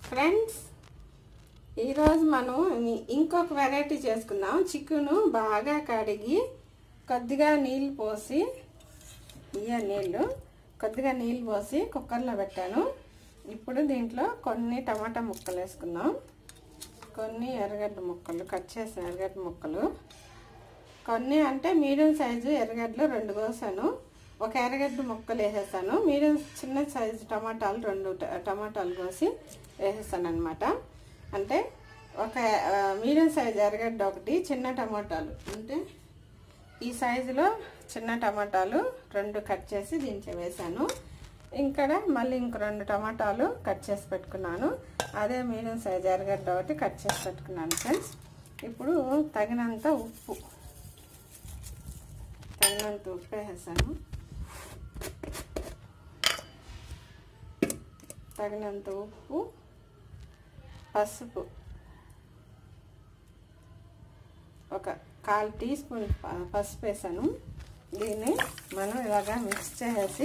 friends ఈరోజు మనం ఇ- ఇంకొక వెరైటీ చేసుకుందాం చికెను బాగా కడిగి కొద్దిగా నీళ్ళు పోసి ఇయ్య నీళ్ళు కొద్దిగా నీళ్ళు పోసి కుక్కర్లో పెట్టాను ఇప్పుడు దీంట్లో కొన్ని టమాటా ముక్కలు వేసుకుందాం కొన్ని ఎర్రగడ్డ ముక్కలు కట్ చేసిన ఎర్రగడ్డ ముక్కలు కొన్ని అంటే మీడియం సైజు ఎర్రగడ్డలు రెండు కోసాను ఒక ఎర్రగడ్డ ముక్కలు వేసేస్తాను మీడియం చిన్న సైజు టమాటాలు రెండు ట- టమాటాలు కోసి వేసేస్తాను అనమాట అంటే ఒక ఆ, మీడియం సైజు ఎర్రగడ్డ ఒకటి చిన్న టమాటాలు అంటే ఈ సైజులో చిన్న టమాటాలు రెండు కట్ చేసి దీంట్లో వేసాను ఇక్కడ మళ్ళీ ఇంక రెండు టమాటాలు కట్ చేసి పెట్టుకున్నాను అదే మీడియం సైజ్ ఎర్రగడ్డ ఒకటి కట్ చేసి పెట్టుకున్నాను ఫ్రెండ్స్ ఇప్పుడు తగినంత ఉప్పు తగినంత ఉప్పు వేసాను తగినంత ఉప్పు పసుపు ఒక కాల్ టీ స్పూన్ ప- పసుపు వేసాను దీన్ని మనం ఇలాగా మిక్స్ చేసేసి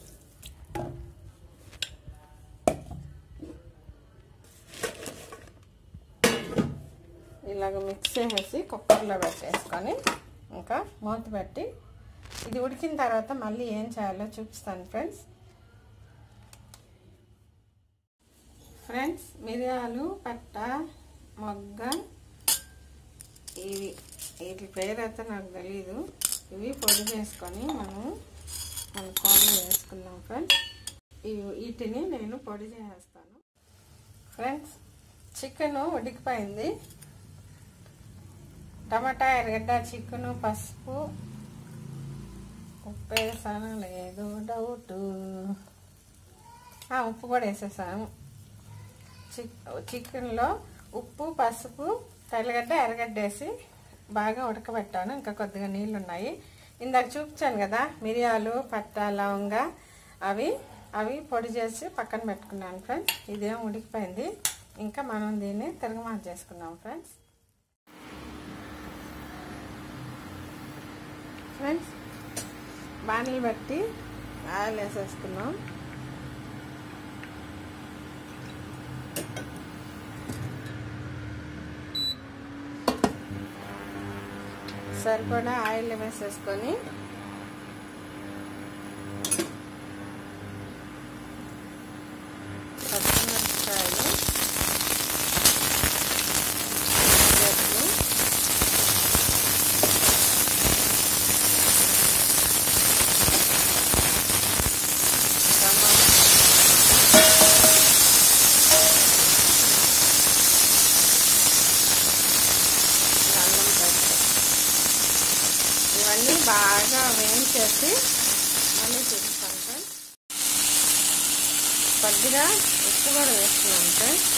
ఇలాగ మిక్స్ చేసేసి కుక్కర్లో పెట్టేసుకొని ఇంకా మూత పెట్టి ఇది ఉడికిన తర్వాత మళ్ళీ ఏం చేయాలో చూపిస్తాను ఫ్రెండ్స్ ఫ్రెండ్స్ మిరియాలు పట్ట మొగ్గ ఇవి వీటి పేరు అయితే నాకు తెలీదు ఇవి పొడి చేసుకొని మనం మన కూరలో వేసుకుందాం ఫ్రెండ్స్ ఇవి వీటిని నేను పొడి చేసేస్తాను ఫ్రెండ్స్ చికెన్ ఉడికిపోయింది టమాటా ఎర్రగడ్డ చికెన్ పసుపు ఉప్పు వేసాను లేదు డౌట్ ఉప్పు కూడా వేసేసాను చిక్ చికెన్లో ఉప్పు పసుపు తెల్లగడ్డ ఎర్రగడ్డ వేసి బాగా ఉడకబెట్టాను ఇంకా కొద్దిగా నీళ్ళు ఉన్నాయి ఇందాక చూపించాను కదా మిరియాలు పట్ట లవంగ అవి అవి పొడి చేసి పక్కన పెట్టుకున్నాను ఫ్రెండ్స్ ఇదేం ఉడికిపోయింది ఇంకా మనం దీన్ని తిరగమాత చేసుకున్నాం ఫ్రెండ్స్ ఫ్రెండ్స్ బాణలు బట్టి ఆయిల్ వేసేసుకున్నాం సరిపడా ఆయిల్ వేసేసుకొని పచ్చిమిరపకాయలు ఉల్లిగడ్డలు, టమాటా అల్లం పేస్ట్ ఇవన్నీ బాగా వేయించేసి మళ్ళీ చూపిస్తాను ఫ్రెండ్స్ కొద్దిగా ఉప్పు కూడా వేస్తున్నాను ఫ్రెండ్స్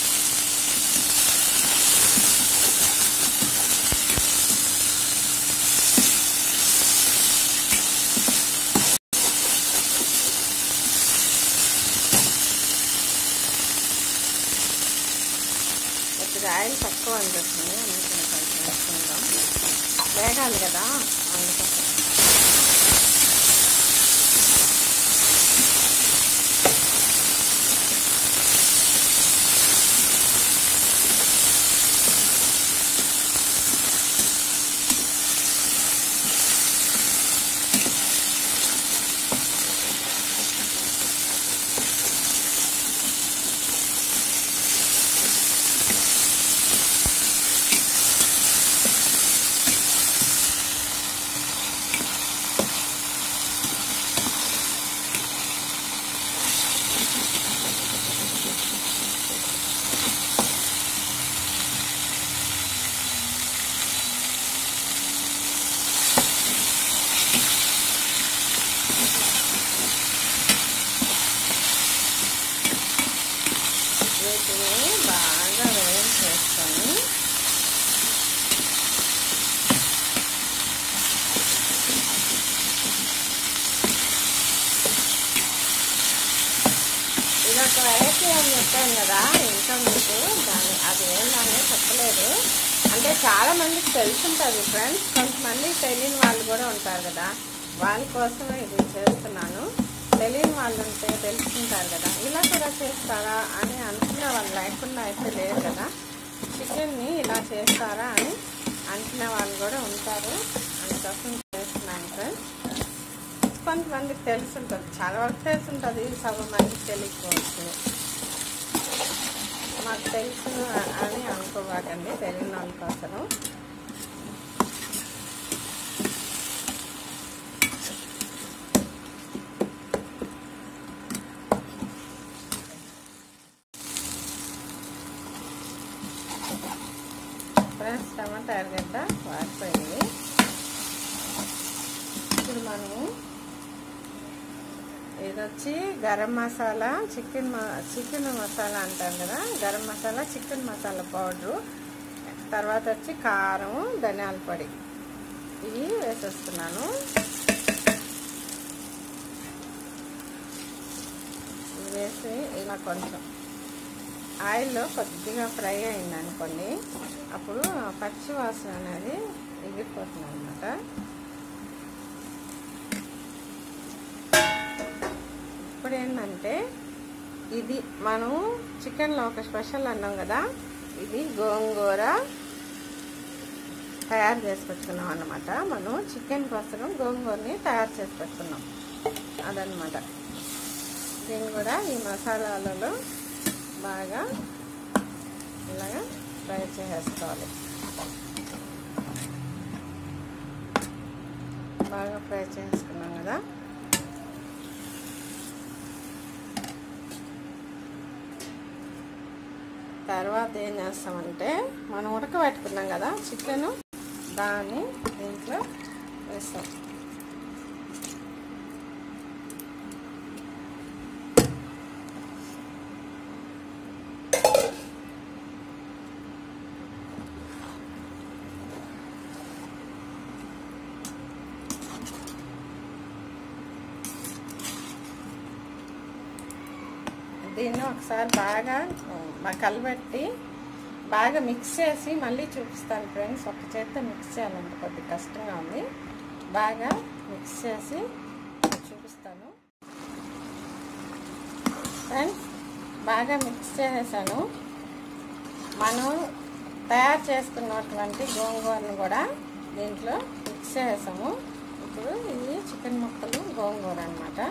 కొద్దిగా ఆయిల్ తక్కువ అనిపిస్తుంది అందుకని కొంచెం వేసుకుందాం వేగాలి కదా అందుకోసం వీటిని బాగా వేడి చేసుకొని ఇది ఒక వెరైటీ అని చెప్పాను కదా ఇంకా మీకు దాని అది ఏంటనే చెప్పలేదు అంటే చాలా మందికి తెలుసుంటుంది ఫ్రెండ్స్ కొంతమంది తెలియని వాళ్ళు కూడా ఉంటారు కదా వాళ్ళ కోసమే ఇది చేస్తున్నాను తెలియని వాళ్ళు ఉంటే తెలుసుకుంటారు కదా ఇలా కూడా చేస్తారా అని అనుకునే వాళ్ళు లేక లేకుండా అయితే లేదు కదా చికెన్ని ఇలా చేస్తారా అని అంటున్న వాళ్ళు కూడా ఉంటారు అందుకోసం చేస్తున్నాను ఫ్రెండ్స్ కొంతమందికి తెలిసి ఉంటుంది చాలా వరకు తెలిసి ఉంటుంది సగం మందికి తెలియకపోవచ్చు మాకు తెలుసు అని అనుకోవాకండి తెలియని వాళ్ళ కోసం ఫ్రెండ్స్ టమాటా ఎరగడ్డ వాడిపోయింది ఇప్పుడు మనము ఇది వచ్చి గరం మసాలా చికెన్ చికెన్ మసాలా అంటాం కదా గరం మసాలా చికెన్ మసాలా పౌడరు తర్వాత వచ్చి కారం ధనియాల పొడి ఇవి వేసేస్తున్నాను ఇవి వేసి ఇలా కొంచెం ఆయిల్లో కొద్దిగా ఫ్రై అయింది అనుకోండి అప్పుడు పచ్చి వాసన అనేది ఎగిరిపోతుంది అనమాట ఇప్పుడు ఏంటంటే ఇది మనం చికెన్లో ఒక స్పెషల్ అన్నాం కదా ఇది గోంగూర తయారు చేసి పెట్టుకున్నాం అన్నమాట మనం చికెన్ కోసం గోంగూరని తయారు చేసి పెట్టుకున్నాం అదనమాట దీన్ని కూడా ఈ మసాలాలలో బాగా ఇలాగా ఫ్రై చేసేసుకోవాలి బాగా ఫ్రై చేసుకున్నాం కదా తర్వాత ఏం చేస్తామంటే మనం ఉడకబెట్టుకున్నాం కదా చికెన్ దాన్ని దీంట్లో వేస్తాం దీన్ని ఒకసారి బాగా కలబెట్టి బాగా మిక్స్ చేసి మళ్ళీ చూపిస్తాను ఫ్రెండ్స్ ఒక చేత్తో మిక్స్ చేయాలంటే కొద్ది కష్టంగా ఉంది బాగా మిక్స్ చేసి చూపిస్తాను ఫ్రెండ్స్ బాగా మిక్స్ చేసేసాను మనం తయారు చేసుకున్నటువంటి గోంగూరను కూడా దీంట్లో మిక్స్ చేసాము ఇప్పుడు ఇది చికెన్ ముక్కలు గోంగూర అనమాట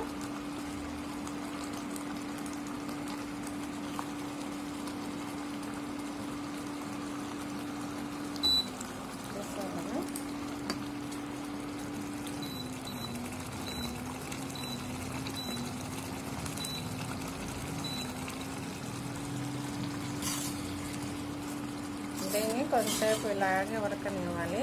చేసాను దీన్ని కొంతసేపు ఇలాగే ఉడకనివ్వాలి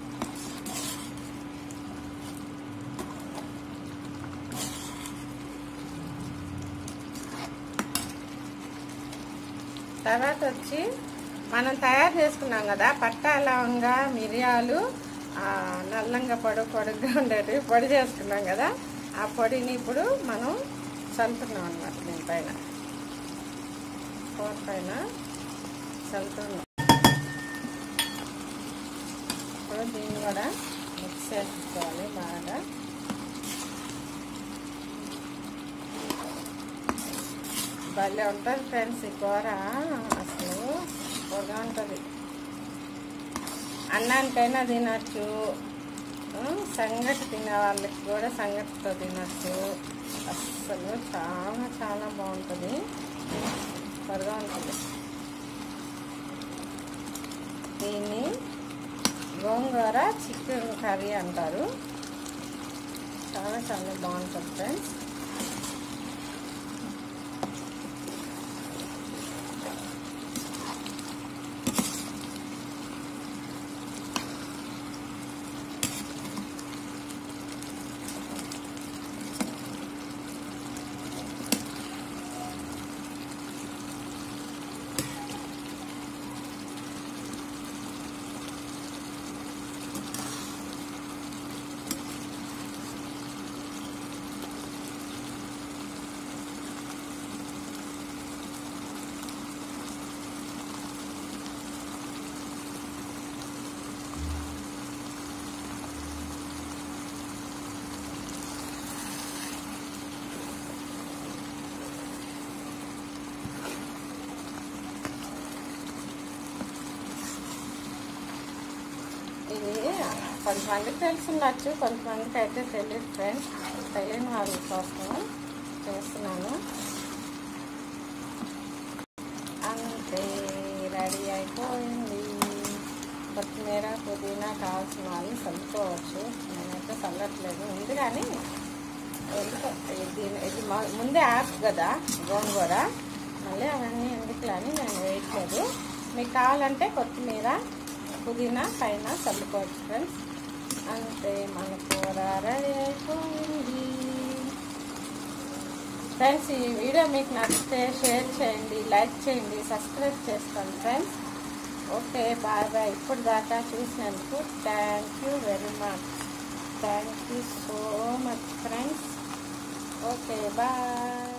తర్వాత వచ్చి మనం తయారు చేసుకున్నాం కదా పట్టా లవంగా మిరియాలు ఆ, నల్లంగా పొడి పొడిగా ఉండేవి పొడి చేసుకున్నాం కదా ఆ పొడిని ఇప్పుడు మనం చల్లుతున్నాం అన్నమాట దీనిపైన కూర పైన చల్లుతున్నాం ఇప్పుడు దీన్ని కూడా మిక్స్ చేసుకోవాలి బాగా భలే ఉంటుంది ఫ్రెండ్స్ ఈ కూర అసలు కూరగా ఉంటుంది అన్నానికైనా తినచ్చు ఉం, సంగటి తినే వాళ్ళకి కూడా సంగటితో తినచ్చు అస్సలు చాలా చాలా బాగుంటుంది త్వరగా ఉంటుంది దీన్ని గోంగూర చికెన్ కర్రీ అంటారు చాలా చాలా బాగుంటుంది ఫ్రెండ్స్ కొంతమందికి తెలుసుండొచ్చు కొంతమందికి అయితే తెలియదు ఫ్రెండ్స్ తెలియని వాళ్ళ కోసం చేస్తున్నాను అంతే రెడీ అయిపోయింది కొత్తిమీర పుదీనా కావాల్సిన వాళ్ళు చల్లుకోవచ్చు నేనైతే చల్లట్లేదు ఉంది కానీ ఎందుకో ఇది ఇది మ- ముందే యాప్ కదా గోంగూర మళ్ళీ అవన్నీ ఎందుకులే అని నేను వేయట్లేదు మీకు కావాలంటే కొత్తిమీర పుదీనా పైన చల్లుకోవచ్చు ఫ్రెండ్స్ అంతే మన కూర రెడీ అయిపోయింది ఫ్రెండ్స్ ఈ వీడియో మీకు నచ్చితే షేర్ చేయండి లైక్ చేయండి సబ్స్క్రైబ్ చేసుకోండి ఫ్రెండ్స్ ఓకే బాయ్ బాయ్ ఇప్పుడు దాకా చూసినందుకు thank you very much thank you so much friends okay bye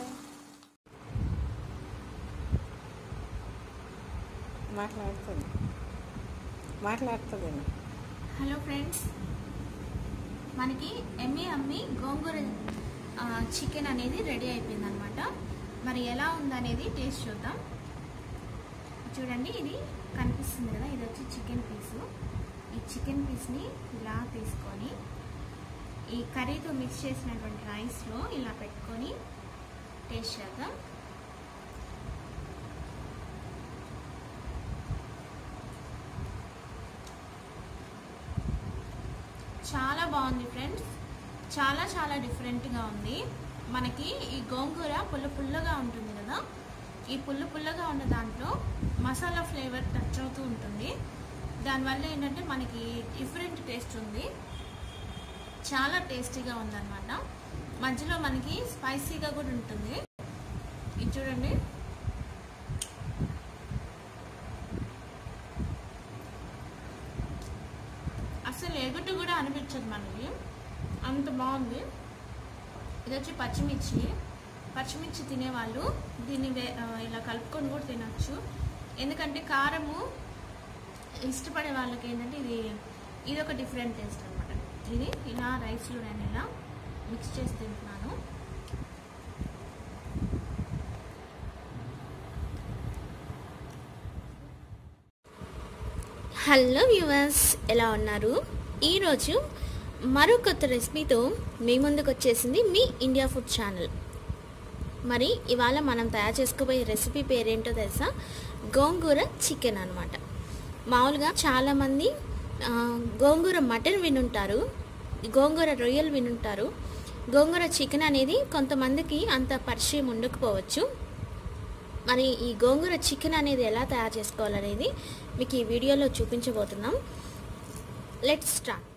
మాట్లాడుతుంది మాట్లాడుతుంది హలో ఫ్రెండ్స్ మనకి ఎమ్మి అమ్మి గోంగూర ఆ, చికెన్ అనేది రెడీ అయిపోయింది అనమాట మరి ఎలా ఉందనేది టేస్ట్ చూద్దాం చూడండి ఇది కనిపిస్తుంది కదా ఇది వచ్చి చికెన్ పీసు ఈ చికెన్ పీస్ని ఇలా తీసుకొని ఈ కర్రీతో మిక్స్ చేసినటువంటి రైస్లో ఇలా పెట్టుకొని టేస్ట్ చేద్దాం చాలా బాగుంది ఫ్రెండ్స్ చాలా చాలా డిఫరెంట్గా ఉంది మనకి ఈ గోంగూర పుల్ల పుల్లగా ఉంటుంది కదా ఈ పుల్ల పుల్లగా ఉన్న దాంట్లో మసాలా ఫ్లేవర్ టచ్ అవుతూ ఉంటుంది దానివల్ల ఏంటంటే మనకి డిఫరెంట్ టేస్ట్ ఉంది చాలా టేస్టీగా ఉందన్నమాట మధ్యలో మనకి స్పైసీగా కూడా ఉంటుంది ఇది చూడండి అసలు ఎగుటు కూడా అనిపించదు మనకి అంత బాగుంది ఇది వచ్చి పచ్చిమిర్చి పచ్చిమిర్చి తినేవాళ్ళు దీన్ని వే- ఆ, ఇలా కలుపుకొని కూడా తినొచ్చు ఎందుకంటే కారము ఇష్టపడే వాళ్ళకి ఏంటంటే ఇది ఇది ఒక డిఫరెంట్ టేస్ట్ అనమాట ఇది ఇలా రైస్లో నేను ఇలా మిక్స్ చేసి తింటున్నాను హలో వ్యూవర్స్ ఎలా ఉన్నారు ఈరోజు మరో కొత్త రెసిపీతో మీ ముందుకు వచ్చేసింది మీ ఇండియా ఫుడ్ ఛానల్ మరి ఇవాళ మనం తయారు చేసుకోబోయే రెసిపీ పేరేంటో తెలుసా గోంగూర చికెన్ అనమాట మామూలుగా చాలామంది ఆ, గోంగూర మటన్ వినుంటారు గోంగూర రొయ్యలు వినుంటారు గోంగూర చికెన్ అనేది కొంతమందికి అంత పరిచయం ఉండకపోవచ్చు మరి ఈ గోంగూర చికెన్ అనేది ఎలా తయారు చేసుకోవాలనేది మీకు ఈ వీడియోలో చూపించబోతున్నాం లెట్స్ స్టార్ట్